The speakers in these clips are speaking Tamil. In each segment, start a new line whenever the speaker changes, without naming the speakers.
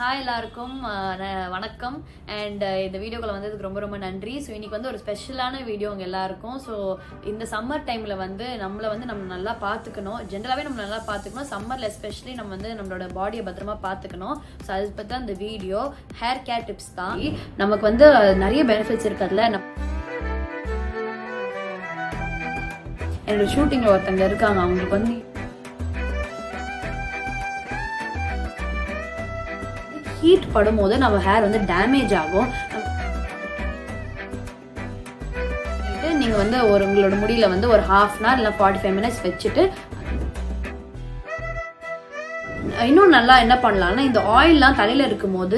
ஹாய் எல்லாருக்கும் அஹ், ந- வணக்கம் அண்ட் இந்த வீடியோக்குள்ள வந்ததுக்கு ரொம்ப ரொம்ப நன்றி ஸோ இன்னைக்கு வந்து ஒரு ஸ்பெஷலான வீடியோ உங்க எல்லாருக்கும் ஸோ இந்த சம்மர் டைம்ல வந்து நம்மளை வந்து நம்ம நல்லா பார்த்துக்கணும் ஜென்ரலாகவே நம்ம நல்லா பார்த்துக்கணும் சம்மர்ல எஸ்பெஷலி நம்ம வந்து நம்மளோட பாடியை பத்திரமா பார்த்துக்கணும் ஸோ அதை பற்றி தான் இந்த வீடியோ ஹேர் கேர் டிப்ஸ் தான் நமக்கு வந்து நிறைய பெனிஃபிட்ஸ் இருக்கு அதுல நம்ம என்னோட ஷூட்டிங்ல ஒருத்தங்க இருக்காங்க அவங்களுக்கு வந்து ஹீட் படும்போது நம்ம ஹேர் வந்து டேமேஜ் ஆகும் இது நீங்க வந்து ஒரு உங்களோட முடியில வந்து ஒரு ஹாஃப் அன் ஹவர் இல்லை ஃபார்ட்டி ஃபைவ் மினிட்ஸ் வச்சுட்டு இன்னும் நல்லா என்ன பண்ணலாம்னா இந்த ஆயில்லாம் தலையில இருக்கும்போது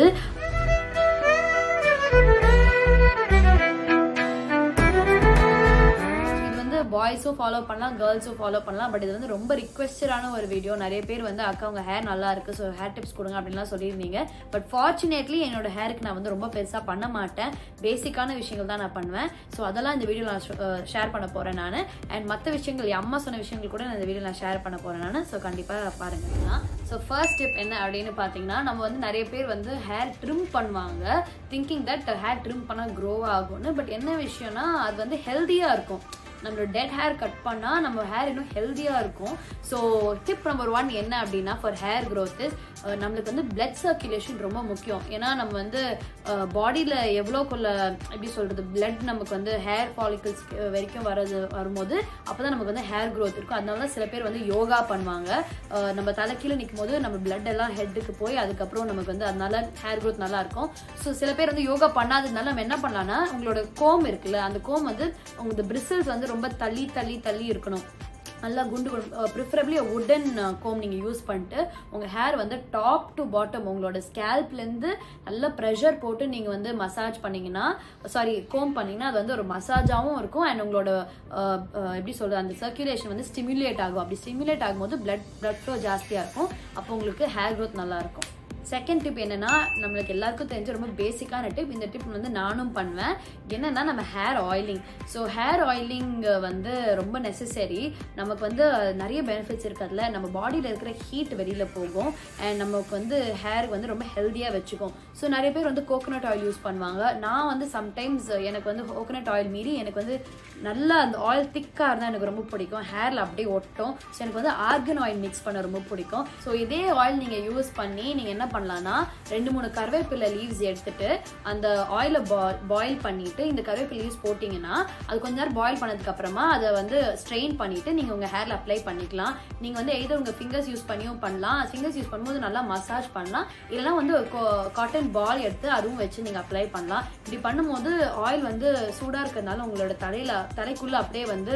இது வந்து பாய்ஸும் ஃபாலோ பண்ணலாம் கேர்ள்ஸும் ஃபாலோ பண்ணலாம் பட் இது வந்து ரொம்ப ரிக்வெஸ்டடான ஒரு வீடியோ நிறைய பேர் வந்து அக்கா உங்க ஹேர் நல்லா இருக்கு ஸோ ஹேர் டிப்ஸ் கொடுங்க அப்படின்லாம் சொல்லியிருந்தீங்க பட் ஃபார்ச்சுனேட்லி என்னோட ஹேருக்கு நான் வந்து ரொம்ப பெருசாக பண்ண மாட்டேன் பேசிக்கான விஷயங்கள் தான் நான் பண்ணுவேன் ஸோ அதெல்லாம் இந்த வீடியோ நான் ஷேர் பண்ண போறேன் நான் அண்ட் மற்ற விஷயங்கள் என் அம்மா சொன்ன விஷயங்கள் கூட நான் இந்த வீடியோ நான் ஷேர் பண்ண போறேன் நான் ஸோ கண்டிப்பாக பாருங்க ஸோ ஃபர்ஸ்ட் டிப் என்ன அப்படின்னு பார்த்தீங்கன்னா நம்ம வந்து நிறைய பேர் வந்து ஹேர் ட்ரிம் பண்ணுவாங்க திங்கிங் தட் ஹேர் ட்ரிம் பண்ணால் க்ரோ ஆகும்னு பட் என்ன விஷயம்னா அது வந்து ஹெல்த்தியாக இருக்கும் நம்மளோட டெட் ஹேர் கட் பண்ணால் நம்ம ஹேர் இன்னும் ஹெல்த்தியாக இருக்கும் ஸோ டிப் நம்பர் ஒன் என்ன அப்படின்னா for hair growth is ah, நம்மளுக்கு வந்து பிளட் சர்க்குலேஷன் ரொம்ப முக்கியம் ஏன்னா நம்ம வந்து பாடியில் எவ்வளோக்குள்ள எப்படி சொல்கிறது பிளட் நமக்கு வந்து ஹேர் ஃபாலிகல்ஸ் வரைக்கும் வரது வரும்போது அப்போ தான் நமக்கு வந்து ஹேர் growth இருக்கும் அதனால தான் சில பேர் வந்து யோகா பண்ணுவாங்க அஹ், நம்ம தலை கீழே நிற்கும் போது நம்ம பிளட் எல்லாம் ஹெட்டுக்கு போய் அதுக்கப்புறம் நமக்கு வந்து அதனால ஹேர் growth நல்லா இருக்கும் ஸோ சில பேர் வந்து யோகா பண்ணாததுனால நம்ம என்ன பண்ணலாம்னா உங்களோட கோம் இருக்குல்ல அந்த கோம் வந்து உங்களுக்கு பிரிசல்ஸ் வந்து ரொம்ப தள்ளி தள்ளி தள்ளி இருக்கணும் நல்லா குண்டு ப்ரிஃபரபிளி உடன் கோம் நீங்கள் யூஸ் பண்ணிட்டு உங்கள் ஹேர் வந்து டாப் டு பாட்டம் உங்களோட ஸ்கேல்ப்லேருந்து நல்லா ப்ரெஷர் போட்டு நீங்கள் வந்து மசாஜ் பண்ணீங்கன்னா சாரி கோம் பண்ணீங்கன்னா அது வந்து ஒரு மசாஜாகவும் இருக்கும் அண்ட் உங்களோட அஹ், அஹ், எப்படி சொல்கிறது அந்த சர்க்குலேஷன் வந்து ஸ்டிமுலேட் ஆகும் அப்படி ஸ்டிமுலேட் ஆகும்போது பிளட் பிளட் ஃப்ளோ ஜாஸ்தியாக இருக்கும் அப்போ உங்களுக்கு ஹேர் growth நல்லா இருக்கும் செகண்ட் டிப் என்னன்னா நம்மளுக்கு எல்லாருக்கும் தெரிஞ்ச ரொம்ப பேசிக்கான டிப் இந்த டிப் வந்து நானும் பண்ணுவேன் என்னன்னா நம்ம hair oiling so hair oiling வந்து ரொம்ப நெசசரி நமக்கு வந்து நிறைய பெனிஃபிட்ஸ் இருக்கு அதுல நம்ம பாடியில் இருக்கிற ஹீட் வெளியில போகும் அண்ட் நமக்கு வந்து ஹேர் வந்து ரொம்ப ஹெல்த்தியாக வச்சுக்கும் ஸோ நிறைய பேர் வந்து கோகோனட் ஆயில் யூஸ் பண்ணுவாங்க நான் வந்து சம்டைம்ஸ் எனக்கு வந்து கோகோனட் ஆயில் மீறி எனக்கு வந்து நல்லா அந்த ஆயில் திக்காக இருந்தால் எனக்கு ரொம்ப பிடிக்கும் ஹேரில் அப்படியே ஒட்டும் ஸோ எனக்கு வந்து ஆர்கன் ஆயில் மிக்ஸ் பண்ண ரொம்ப பிடிக்கும் ஸோ இதே ஆயில் நீங்கள் யூஸ் பண்ணி நீங்கள் என்ன பண்ணலாம்னா ரெண்டு மூணு கருவேப்பிலை லீவ்ஸ் எடுத்துட்டு அந்த ஆயிலை பாயில் பண்ணிட்டு இந்த கருவேப்பிலை லீவ்ஸ் போட்டிங்கன்னா அது கொஞ்ச நேரம் பாயில் பண்ணதுக்கு அப்புறமா அதை வந்து ஸ்ட்ரெயின் பண்ணிட்டு நீங்கள் உங்கள் ஹேரில் அப்ளை பண்ணிக்கலாம் நீங்கள் வந்து எய்தர் உங்கள் ஃபிங்கர்ஸ் யூஸ் பண்ணியும் பண்ணலாம் ஃபிங்கர்ஸ் யூஸ் பண்ணும்போது நல்லா மசாஜ் பண்ணலாம் இல்லைனா வந்து காட்டன் பால் எடுத்து அதுவும் வச்சு நீங்கள் அப்ளை பண்ணலாம் இப்படி பண்ணும்போது ஆயில் வந்து சூடாக இருக்கிறதுனால உங்களோட தலையில தலைக்குள்ள அப்படியே வந்து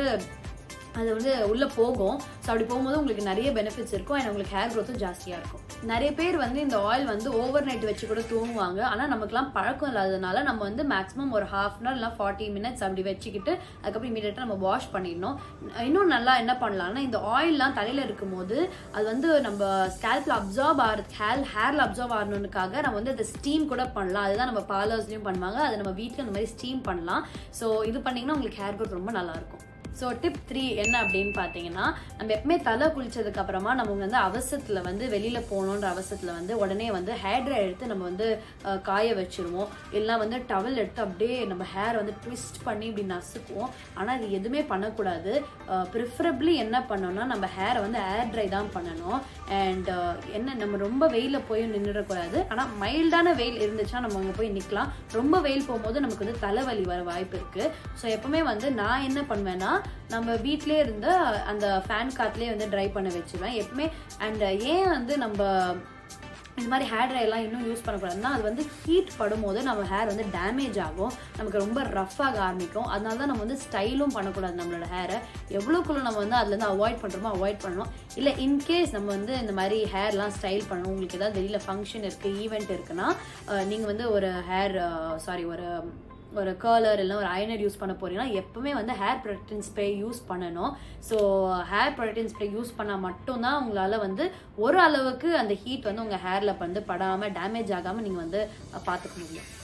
அது வந்து உள்ள போகும் ஸோ அப்படி போகும்போது உங்களுக்கு நிறைய பெனிஃபிட்ஸ் இருக்கும் அண்ட் உங்களுக்கு ஹேர் க்ரோத்தும் ஜாஸ்தியாக இருக்கும் நிறைய பேர் வந்து இந்த ஆயில் வந்து ஓவர் நைட் வச்சு கூட தூங்குவாங்க ஆனால் நமக்குலாம் பழக்கம் இல்லாததுனால நம்ம வந்து மேக்ஸிமம் ஒரு ஹாஃப் அன் ஹவர் இல்லை ஃபார்ட்டி மினிட்ஸ் அப்படி வச்சுக்கிட்டு அதுக்கப்புறம் இமீடியட்டாக நம்ம வாஷ் பண்ணிடணும் இன்னும் நல்லா என்ன பண்ணலாம்னா இந்த ஆயில்லாம் தலையில் இருக்கும்போது அது வந்து நம்ம ஸ்கேல்பில் அப்சார்ப் ஆகிறது ஹேர் ஹேரில் அப்சார்ப் ஆகணுனுக்காக நம்ம வந்து அதை ஸ்டீம் கூட பண்ணலாம் அதுதான் நம்ம பார்லர்ஸ்லையும் பண்ணுவாங்க அதை நம்ம வீட்டில் இந்த மாதிரி ஸ்டீம் பண்ணலாம் ஸோ இது பண்ணிங்கன்னா உங்களுக்கு ஹேர் growth ரொம்ப நல்லா இருக்கும் ஸோ டிப் த்ரீ என்ன அப்படின்னு பார்த்தீங்கன்னா நம்ம எப்பவுமே தலை குளிச்சதுக்கு அப்புறமா நம்ம வந்து அவசரத்தில் வந்து வெளியில் போகணுன்ற அவசரத்தில் வந்து உடனே வந்து ஹேர் ட்ரை எடுத்து நம்ம வந்து அஹ், காய வச்சிருவோம் இல்லைனா வந்து டவல் எடுத்து அப்படியே நம்ம ஹேர் வந்து ட்விஸ்ட் பண்ணி இப்படி நசுக்குவோம் ஆனால் இது எதுவுமே பண்ணக்கூடாது ப்ரிஃபரபிளி என்ன பண்ணணும்னா நம்ம ஹேரை வந்து ஏர் ட்ரை தான் பண்ணணும் அண்ட் என்ன நம்ம ரொம்ப வெயிலில் போய் நின்றுடக்கூடாது ஆனால் மைல்டான வெயில் இருந்துச்சுன்னா நம்ம அங்கே போய் நிற்கலாம் ரொம்ப வெயில் போகும்போது நமக்கு வந்து தலைவலி வர வாய்ப்பு இருக்குது ஸோ எப்பவுமே வந்து நான் என்ன பண்ணுவேன்னா நம்ம வீட்டிலே இருந்து அந்த ஃபேன் காத்துலேயே வந்து ட்ரை பண்ண வச்சுருவேன் எப்பவுமே அண்ட் ஏன் வந்து நம்ம இந்த மாதிரி ஹேர் ட்ரை எல்லாம் இன்னும் யூஸ் பண்ணக்கூடாதுன்னா அது வந்து ஹீட் படும்போது நம்ம ஹேர் வந்து டேமேஜ் ஆகும் நமக்கு ரொம்ப ரஃப்பாக ஆரம்பிக்கும் அதனால தான் நம்ம வந்து ஸ்டைலும் பண்ணக்கூடாது நம்மளோட ஹேரை எவ்வளோக்குள்ள நம்ம வந்து அதுலேருந்து அவாய்ட் பண்ணுறோமோ அவாய்ட் பண்ணணும் இல்லை இன்கேஸ் நம்ம வந்து இந்த மாதிரி ஹேர்லாம் ஸ்டைல் பண்ணணும் உங்களுக்கு ஏதாவது வெளியில் ஃபங்க்ஷன் இருக்குது ஈவெண்ட் இருக்குன்னா நீங்கள் வந்து ஒரு ஹேர் சாரி ஒரு ஒரு கர்லர் இல்லை ஒரு அயனர் யூஸ் பண்ண போறீங்கன்னா எப்பவுமே வந்து ஹேர் ப்ரொடக்டின் ஸ்ப்ரே யூஸ் பண்ணணும் so hair protectant spray use பண்ணால் மட்டும்தான் உங்களால் வந்து ஒரு அளவுக்கு அந்த ஹீட் வந்து உங்கள் ஹேரில் வந்து படாமல் டேமேஜ் ஆகாமல் நீங்கள் வந்து பார்த்துக்க முடியும்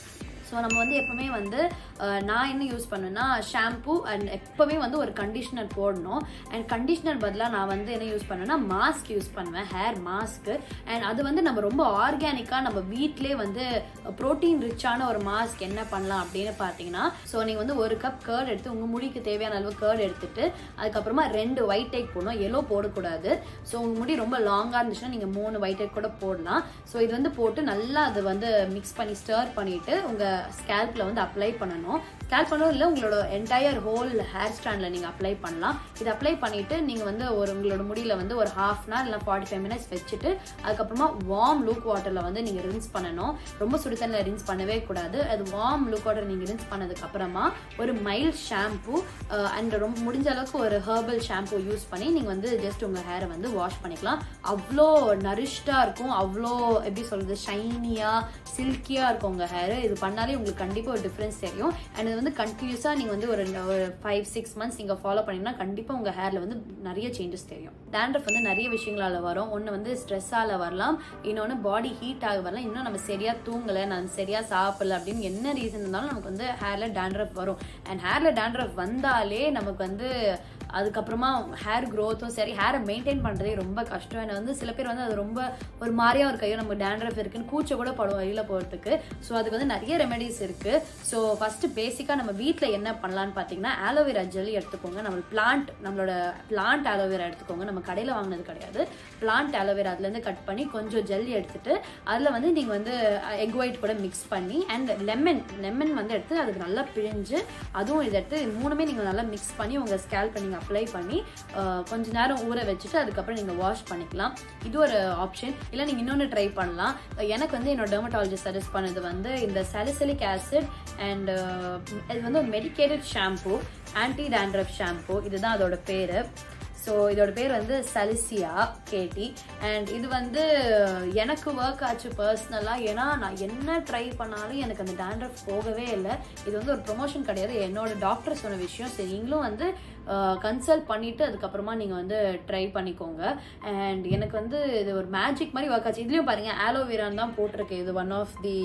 ஸோ நம்ம வந்து எப்பவுமே வந்து அஹ், நான் என்ன யூஸ் பண்ணுவேன்னா ஷாம்பு அண்ட் எப்பவுமே வந்து ஒரு கண்டிஷனர் போடணும் அண்ட் கண்டிஷனர் பதிலாக நான் வந்து என்ன யூஸ் பண்ணுவேன்னா மாஸ்க் யூஸ் பண்ணுவேன் ஹேர் மாஸ்க்கு அண்ட் அது வந்து நம்ம ரொம்ப ஆர்கானிக்காக நம்ம வீட்டிலே வந்து ப்ரோட்டீன் ரிச்சான ஒரு மாஸ்க் என்ன பண்ணலாம் அப்படின்னு பார்த்தீங்கன்னா ஸோ நீங்கள் வந்து ஒரு கப் கேர்ட் எடுத்து உங்கள் முடிக்கு தேவையான அளவு கேர்ட் எடுத்துட்டு அதுக்கப்புறமா ரெண்டு ஒயிட் டேக் போடணும் எல்லோ போடக்கூடாது ஸோ உங்கள் முடி ரொம்ப லாங்காக இருந்துச்சுன்னா நீங்கள் மூணு ஒயிட் டேக் கூட போடலாம் ஸோ இது வந்து போட்டு நல்லா அது வந்து மிக்ஸ் பண்ணி ஸ்டர் பண்ணிட்டு உங்கள் ஸ்கேல்ப்ல வந்து அப்ளை பண்ணணும் ஸ்கேல்ப் பண்ணவும் இல்லை உங்களோட என்டையர் ஹோல் ஹேர் ஸ்டாண்டில் நீங்கள் அப்ளை பண்ணலாம் இது அப்ளை பண்ணிட்டு நீங்கள் வந்து ஒரு உங்களோட முடியில வந்து ஒரு ஹாஃப் அன் ஹவர் இல்லை ஃபார்ட்டி ஃபைவ் மினிட்ஸ் வச்சுட்டு அதுக்கப்புறமா வார்ம் லூக் வாட்டரில் வந்து நீங்கள் ரின்ஸ் பண்ணணும் ரொம்ப சுடு தண்ணியில் ரின்ஸ் பண்ணவே கூடாது அது வார்ம் லூக் வாட்டர் நீங்கள் ரின்ஸ் பண்ணதுக்கு அப்புறமா ஒரு மைல்ட் ஷாம்பு அண்ட் ரொம்ப முடிஞ்ச அளவுக்கு ஒரு ஹெர்பல் ஷாம்பு யூஸ் பண்ணி நீங்கள் வந்து ஜஸ்ட் உங்கள் ஹேரை வந்து வாஷ் பண்ணிக்கலாம் அவ்வளோ நரிஷ்டாக இருக்கும் அவ்வளோ எப்படி சொல்கிறது ஷைனியாக சில்கியாக இருக்கும் உங்கள் ஹேர் இது பண்ணாலே உங்களுக்கு கண்டிப்பாக ஒரு டிஃப்ரென்ஸ் தெரியும் அண்ட் இது வந்து கண்டினியூஸாக நீங்கள் வந்து ஒரு ஒரு ஃபைவ் சிக்ஸ் மந்த்ஸ் நீங்கள் ஃபாலோ பண்ணீங்கன்னா கண்டிப்பாக உங்கள் ஹேரில் வந்து நிறைய சேஞ்சஸ் தெரியும் டேண்ட்ரஃப் வந்து நிறைய விஷயங்களால வரும் ஒன்று வந்து ஸ்ட்ரெஸ்ஸால் வரலாம் இன்னொன்று பாடி ஹீட் ஆக வரலாம் இன்னும் நம்ம சரியாக தூங்கலை நான் சரியாக சாப்பிடல அப்படின்னு என்ன ரீசன் இருந்தாலும் நமக்கு வந்து ஹேரில் டேண்ட்ரஃப் வரும் அண்ட் ஹேரில் டேண்ட்ரஃப் வந்தாலே நமக்கு வந்து அதுக்கப்புறமா ஹேர் க்ரோத்தும் சரி ஹேரை மெயின்டைன் பண்ணுறதே ரொம்ப கஷ்டம் ஏன்னா வந்து சில பேர் வந்து அது ரொம்ப ஒரு மாதிரியா ஒரு கையோ நம்ம டேண்ட்ரஃப் இருக்குன்னு கூச்ச கூட படும் வெளியில் போகிறதுக்கு ஸோ அதுக்கு வந்து நிறைய ரெமெடிஸ் இருக்குது ஸோ ஃபஸ்ட்டு பேசிக்காக நம்ம வீட்டில் என்ன பண்ணலான்னு பார்த்தீங்கன்னா ஆலோவேரா ஜெல் எடுத்துக்கோங்க நம்ம பிளான்ட் நம்மளோட பிளான்ட் ஆலோவேரா எடுத்துக்கோங்க நம்ம கடையில் வாங்கினது கிடையாது பிளான்ட் ஆலோவேரா அதுலேருந்து கட் பண்ணி கொஞ்சம் ஜெல் எடுத்துட்டு அதில் வந்து நீங்கள் வந்து எக் ஒயிட் கூட மிக்ஸ் பண்ணி அண்ட் லெமன் லெமன் வந்து எடுத்து அதுக்கு நல்லா பிழிஞ்சு அதுவும் இதை எடுத்து மூணுமே நீங்கள் நல்லா மிக்ஸ் பண்ணி உங்கள் ஸ்கேல்பை நீங்கள் அப்ளை பண்ணி அஹ், கொஞ்ச நேரம் ஊற வச்சுட்டு அதுக்கப்புறம் நீங்கள் வாஷ் பண்ணிக்கலாம் இது ஒரு ஆப்ஷன் இல்லை நீங்கள் இன்னொன்று ட்ரை பண்ணலாம் எனக்கு வந்து என்னோட டெர்மட்டாலஜிஸ்ட் சஜஸ்ட் பண்ணது வந்து இந்த சாலிசிலிக் ஆசிட் அண்ட் இது வந்து ஒரு medicated shampoo anti dandruff shampoo இதுதான் அதோட பேர் ஸோ இதோட பேர் வந்து சலிசியா கேட்டி அண்ட் இது வந்து எனக்கு ஒர்க் ஆச்சு பர்சனலாக ஏன்னா நான் என்ன ட்ரை பண்ணாலும் எனக்கு அந்த டேண்ட்ரஃப் போகவே இல்லை இது வந்து ஒரு ப்ரொமோஷன் கிடையாது என்னோட டாக்டர் சொன்ன விஷயம் சரி நீங்களும் வந்து கன்சல்ட் பண்ணிட்டு அதுக்கப்புறமா நீங்கள் வந்து ட்ரை பண்ணிக்கோங்க அண்ட் எனக்கு வந்து இது ஒரு மேஜிக் மாதிரி ஒர்க் ஆச்சு இதுலேயும் பாருங்க ஆலோவேரான்னு தான் போட்டிருக்கு இது one of the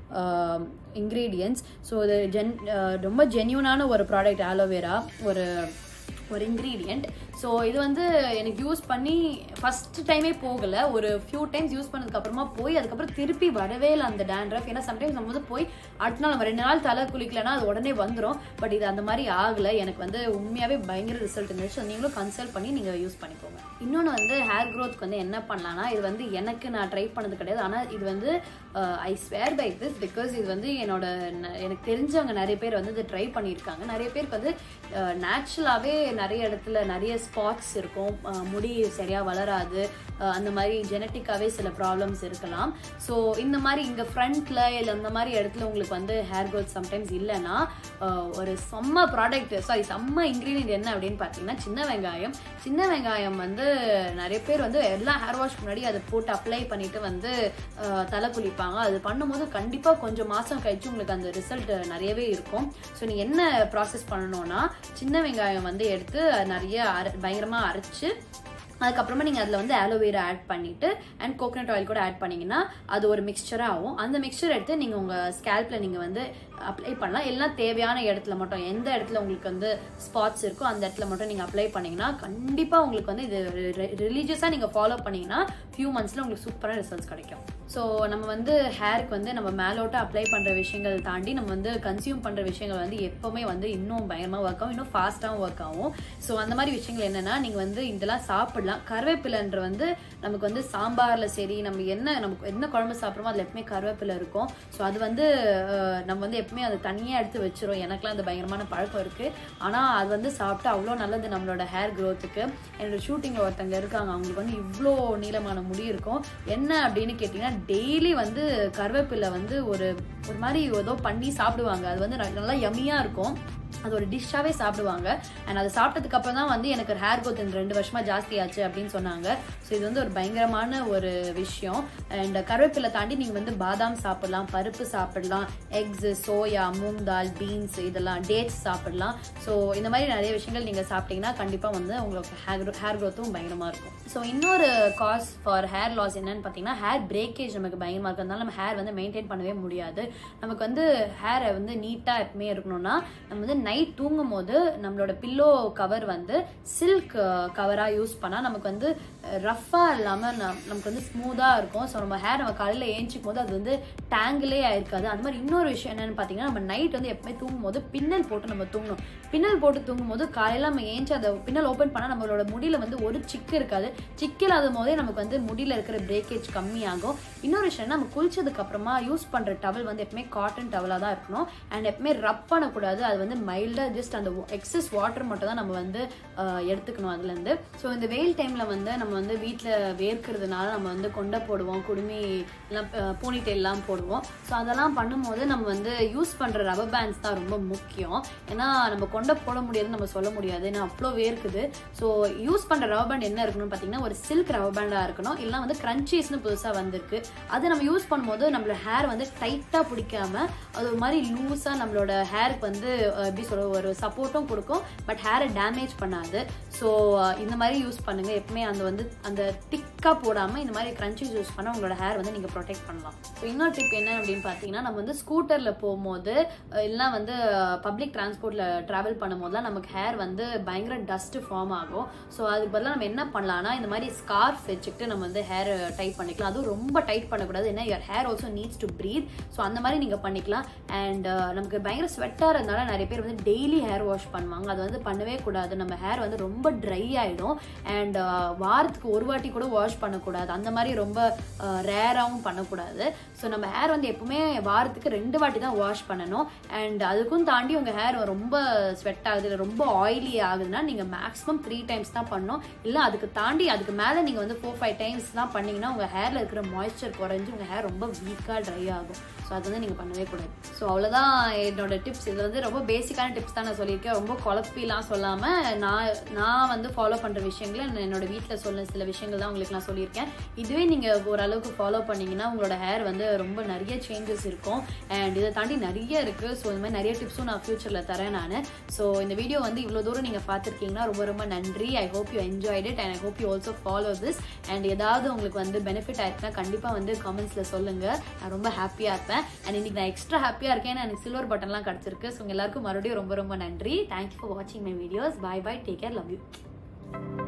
ingredients so இது ஜென் ரொம்ப ஜென்யூனான ஒரு ப்ராடக்ட் ஆலோவேரா ஒரு ஒரு இன்க்ரீடியண்ட் ஸோ இது வந்து எனக்கு யூஸ் பண்ணி ஃபர்ஸ்ட் டைமே போகலை ஒரு ஃபியூ டைம்ஸ் யூஸ் பண்ணதுக்கு அப்புறமா போய் அதுக்கப்புறம் திருப்பி வரவே இல்லை அந்த டேண்ட்ரஃப் ஏன்னா சம்டைம்ஸ் நம்ம வந்து போய் அடுத்த நாள் நம்ம ரெண்டு நாள் தலை குளிக்கலன்னா அது உடனே வந்துடும் பட் இது அந்த மாதிரி ஆகலை எனக்கு வந்து உண்மையாகவே பயங்கர ரிசல்ட் இருந்துச்சு So நீங்களும் கன்சல்ட் பண்ணி நீங்கள் யூஸ் பண்ணிக்கோங்க இன்னொன்று வந்து ஹேர் க்ரோத்க்கு வந்து என்ன பண்ணலாம்னா இது வந்து எனக்கு நான் ட்ரை பண்ணது கிடையாது ஆனால் இது வந்து I swear by this because இது வந்து என்னோட ந- எனக்கு தெரிஞ்சவங்க நிறைய பேர் வந்து இது ட்ரை பண்ணியிருக்காங்க நிறைய பேருக்கு வந்து நேச்சுரலாகவே நிறைய இடத்துல நிறைய ஸ்பாட்ஸ் இருக்கும் அஹ் முடி சரியாக வளராது அஹ் அந்த மாதிரி ஜெனட்டிக்காகவே சில ப்ராப்ளம்ஸ் இருக்கலாம் ஸோ இந்த மாதிரி இங்கே ஃப்ரண்ட்டில் இல்லை இந்த மாதிரி இடத்துல உங்களுக்கு வந்து ஹேர் க்ரோத் சம்டைம்ஸ் இல்லைன்னா அஹ் ஒரு செம்ம ப்ராடக்ட் சாரி செம்ம இன்க்ரீடியன்ட் என்ன அப்படின்னு பார்த்தீங்கன்னா சின்ன வெங்காயம் சின்ன வெங்காயம் வந்து நிறைய பேர் வந்து எல்லா ஹேர் வாஷ் முன்னாடி அதை போட்டு அப்ளை பண்ணிட்டு வந்து அஹ், தலை குளிப்பாங்க அது பண்ணும்போது கண்டிப்பாக கொஞ்சம் மாதம் கழிச்சு உங்களுக்கு அந்த ரிசல்ட் நிறையவே இருக்கும் ஸோ நீங்கள் என்ன ப்ராசஸ் பண்ணணும்னா சின்ன வெங்காயம் வந்து எடுத்து நிறைய அர பயங்கரமாக அரைச்சு அதுக்கப்புறமா நீங்கள் அதில் வந்து ஆலோவேரா ஆட் பண்ணிவிட்டு அண்ட் கோகனட் ஆயில் கூட ஆட் பண்ணிங்கன்னா அது ஒரு மிக்சராக ஆகும் அந்த மிக்சர் எடுத்து நீங்கள் உங்கள் ஸ்கேல்பில் நீங்கள் வந்து அப்ளை பண்ணலாம் எல்லாம் தேவையான இடத்துல மட்டும் எந்த இடத்துல உங்களுக்கு வந்து ஸ்பாட்ஸ் இருக்கோ அந்த இடத்துல மட்டும் நீங்கள் அப்ளை பண்ணீங்கன்னா கண்டிப்பாக உங்களுக்கு வந்து இது ரிலீஜியஸாக நீங்கள் ஃபாலோ பண்ணீங்கன்னா ஃபியூ மந்த்ஸில் உங்களுக்கு சூப்பரான ரிசல்ட்ஸ் கிடைக்கும் ஸோ நம்ம வந்து ஹேருக்கு வந்து நம்ம மேலோட்ட அப்ளை பண்ணுற விஷயங்கள் தாண்டி நம்ம வந்து கன்சியூம் பண்ணுற விஷயங்கள் வந்து எப்போவுமே வந்து இன்னும் பயங்கரமாக ஒர்க் ஆகும் இன்னும் ஃபாஸ்ட்டாகவும் ஒர்க் ஆகும் ஸோ அந்த மாதிரி விஷயங்கள் என்னென்னா நீங்கள் வந்து இதெல்லாம் சாப்பிடலாம் கருவேப்பிலைன்ற வந்து நமக்கு வந்து சாம்பாரில் சரி நம்ம என்ன நமக்கு என்ன குழம்பு சாப்பிட்றோமோ அதில் எப்பவுமே கருவேப்பிலை இருக்கும் ஸோ அது வந்து அஹ், நம்ம வந்து எப்பவுமே அதை தனியாக எடுத்து வச்சிரும் எனக்குலாம் அந்த பயங்கரமான பழக்கம் இருக்குது ஆனால் அது வந்து சாப்பிட்டு அவ்வளோ நல்லது நம்மளோட ஹேர் க்ரோத்துக்கு என்னோட ஷூட்டிங்கில் ஒருத்தங்க இருக்காங்க அவங்களுக்கு வந்து இவ்வளோ நீளமான முடி இருக்கும் என்ன அப்படின்னு கேட்டிங்கன்னா டெய்லி வந்து கருவேப்பிலை வந்து ஒரு ஒரு மாதிரி ஏதோ பண்ணி சாப்பிடுவாங்க அது வந்து ந- நல்லா யம்மியாக இருக்கும் அது ஒரு டிஷ்ஷாகவே சாப்பிடுவாங்க அண்ட் அதை சாப்பிட்டதுக்கு அப்புறம் தான் வந்து எனக்கு ஹேர் growth இந்த ரெண்டு வருஷமா ஜாஸ்தி ஆச்சு அப்படின்னு சொன்னாங்க ஸோ இது வந்து ஒரு பயங்கரமான ஒரு விஷயம் அண்ட் கருவேப்பிலை தாண்டி நீங்கள் வந்து பாதாம் சாப்பிடலாம் பருப்பு சாப்பிடலாம் eggs soya moong dal beans இதெல்லாம் டேட்ஸ் சாப்பிடலாம் ஸோ இந்த மாதிரி நிறைய விஷயங்கள் நீங்கள் சாப்பிட்டீங்கன்னா கண்டிப்பாக வந்து உங்களுக்கு ஹேர் ஹேர் க்ரோத்தும் பயங்கரமாக இருக்கும் ஸோ இன்னொரு காஸ் ஃபார் ஹேர் லாஸ் என்னன்னு பார்த்தீங்கன்னா ஹேர் பிரேக்கேஜ் நமக்கு பயங்கரமாக இருக்கிறதுனால நம்ம ஹேர் வந்து மெயின்டைன் பண்ணவே முடியாது நமக்கு வந்து ஹேரை வந்து நீட்டாக எப்பவுமே இருக்கணும்னா நம்ம வந்து நைட் தூங்கும் போது நம்மளோட பில்லோ கவர் வந்து சில்க் கவராக யூஸ் பண்ணால் நமக்கு வந்து ரஃப்பாக இல்லாமல் நமக்கு வந்து ஸ்மூத்தாக இருக்கும் ஸோ நம்ம ஹேர் நம்ம காலையில் ஏஞ்சிக்கும் போது அது வந்து டேங்கிலே ஆயிருக்காது அந்த மாதிரி இன்னொரு விஷயம் என்னன்னு பார்த்தீங்கன்னா நம்ம நைட் வந்து எப்பவுமே தூங்கும் போது பின்னல் போட்டு நம்ம தூங்கணும் பின்னல் போட்டு தூங்கும் போது காலையில் நம்ம ஏஞ்சி அந்த பின்னல் ஓப்பன் பண்ணால் நம்மளோட முடியில வந்து ஒரு சிக்கு இருக்காது சிக்கு இல்லாத போதே நமக்கு வந்து முடியில இருக்கிற பிரேக்கேஜ் கம்மியாகும் இன்னொரு விஷயம் நம்ம குளிச்சதுக்கு அப்புறமா யூஸ் பண்ற டவல் வந்து எப்பவுமே காட்டன் டவலாக தான் இருக்கணும் அண்ட் எப்பவுமே ரப் பண்ணக்கூடாது அது வந்து மைல்டாக ஜஸ்ட் அந்த எக்ஸஸ் வாட்டர் மட்டும் தான் நம்ம வந்து ஆஹ், எடுத்துக்கணும் அதுலேருந்து ஸோ இந்த வெயில் டைமில் வந்து நம்ம வந்து வீட்டில் வேர்க்கிறதுனால நம்ம வந்து கொண்டை போடுவோம் குடுமி எல்லாம் பூனி எல்லாம் போடுவோம் ஸோ அதெல்லாம் பண்ணும்போது நம்ம வந்து யூஸ் பண்ணுற ரப்பர் பேண்ட்ஸ் தான் ரொம்ப முக்கியம் ஏன்னா நம்ம கொண்டை போட முடியாதுன்னு நம்ம சொல்ல முடியாது ஏன்னா அவ்வளோ வேர்க்குது ஸோ யூஸ் பண்ணுற ரப்பர் பேண்ட் என்ன இருக்கணும்னு பார்த்தீங்கன்னா ஒரு சில்க் ரப்பர் பேண்டாக இருக்கணும் இல்லைனா வந்து கிரன்ச்சீஸ்னு புதுசாக வந்திருக்கு அது நம்ம யூஸ் பண்ணும்போது நம்மளோட ஹேர் வந்து டைட்டாக பிடிக்காம அது ஒரு மாதிரி லூஸாக நம்மளோட ஹேருக்கு வந்து அஹ், எப்படி சொல்ற ஒரு சப்போர்ட்டும் கொடுக்கும் பட் ஹேரை டேமேஜ் பண்ணாது ஸோ இந்த மாதிரி யூஸ் பண்ணுங்க எப்பவுமே அந்த வந்து அந்த திக்காக போடாமல் இந்த மாதிரி கிரன்ச்சீஸ் யூஸ் பண்ணால் உங்களோட ஹேர் வந்து நீங்கள் ப்ரொடெக்ட் பண்ணலாம் ஸோ இன்னொரு டிப் என்ன அப்படின்னு பார்த்தீங்கன்னா நம்ம வந்து ஸ்கூட்டரில் போகும்போது அஹ், இல்லைனா வந்து பப்ளிக் டிரான்ஸ்போர்ட்டில் ட்ராவல் பண்ணும்போதுலாம் நமக்கு ஹேர் வந்து பயங்கர டஸ்ட் ஃபார்ம் ஆகும் ஸோ அதுக்கு பதிலாக நம்ம என்ன பண்ணலாம்னா இந்த மாதிரி ஸ்கார்ஃப் வச்சுக்கிட்டு நம்ம வந்து ஹேர் டைட் பண்ணிக்கலாம் அதுவும் ரொம்ப டைட் பண்ணக்கூடாது ஏன்னா your hair also needs to breathe so அந்த மாதிரி நீங்கள் பண்ணிக்கலாம் அண்ட் நமக்கு பயங்கர ஸ்வெட்டாக இருந்தனால நிறைய பேர் வந்து டெய்லி ஹேர் வாஷ் பண்ணுவாங்க அது வந்து பண்ணவே கூடாது நம்ம ஹேர் வந்து ரொம்ப ட்ரை ஆகிடும் அண்ட் வாரத்துக்கு ஒரு வாட்டி கூட வாஷ் பண்ணக்கூடாது அந்த மாதிரி ரொம்ப ரேராகவும் பண்ணக்கூடாது ஸோ நம்ம ஹேர் வந்து எப்பவுமே வாரத்துக்கு ரெண்டு வாட்டி தான் வாஷ் பண்ணணும் அண்ட் அதுக்கும் தாண்டி உங்கள் ஹேர் ரொம்ப ஸ்வெட் ஆகுது இல்லை ரொம்ப ஆயிலி ஆகுதுன்னா நீங்கள் மேக்ஸிமம் த்ரீ டைம்ஸ் தான் பண்ணணும் இல்லை அதுக்கு தாண்டி அதுக்கு மேலே நீங்கள் வந்து ஃபோர் ஃபைவ் டைம்ஸ் தான் பண்ணீங்கன்னா உங்கள் ஹேரில் இருக்கிற மாய்ஸ்சர் குறைஞ்சு உங்கள் ஹேர் ரொம்ப வீக்காக ட்ரை ஆகும் ஸோ அது வந்து நீங்கள் பண்ணவே கூடாது ஸோ அவ்வளோதான் என்னோட டிப்ஸ் இது வந்து ரொம்ப பேசிக்கான டிப்ஸ் தான் நான் சொல்லியிருக்கேன் ரொம்ப குழப்பிலாம் சொல்லாமல் நான் நான் வந்து ஃபாலோ பண்ணுற விஷயங்களை நான் என்னோட வீட்டில் சொல்ல சில விஷயங்கள் தான் உங்களுக்கு நான் சொல்லியிருக்கேன் இதுவே நீங்கள் ஓரளவுக்கு ஃபாலோ பண்ணீங்கன்னா உங்களோட ஹேர் வந்து ரொம்ப நிறைய சேஞ்சஸ் இருக்கும் அண்ட் இதை தாண்டி நிறைய இருக்குது ஸோ இந்த மாதிரி நிறைய டிப்ஸும் நான் ஃபியூச்சரில் தரேன் நான் ஸோ இந்த வீடியோ வந்து இவ்வளோ தூரம் நீங்கள் பார்த்துருக்கீங்கன்னா ரொம்ப ரொம்ப நன்றி I hope you enjoyed it and I hope you also follow this and ஏதாவது உங்களுக்கு வந்து பெனிஃபிட் ஆயிருக்குன்னா கண்டிப்பாக வந்து கமெண்ட்ஸில் சொல்லுங்கள் நான் ரொம்ப ஹாப்பியாக இருப்பேன் அண்ட் இன்னைக்கு நான் எக்ஸ்ட்ரா ஹாப்பியாக இருக்கேன் ஏன்னா எனக்கு சில்வர் பட்டன்லாம் கிடச்சிருக்கு ஸோ உங்க எல்லாருக்கும் மறுபடியும் ரொம்ப ரொம்ப நன்றி தேங்க்யூ ஃபார் வாட்சிங் my videos bye bye take care love you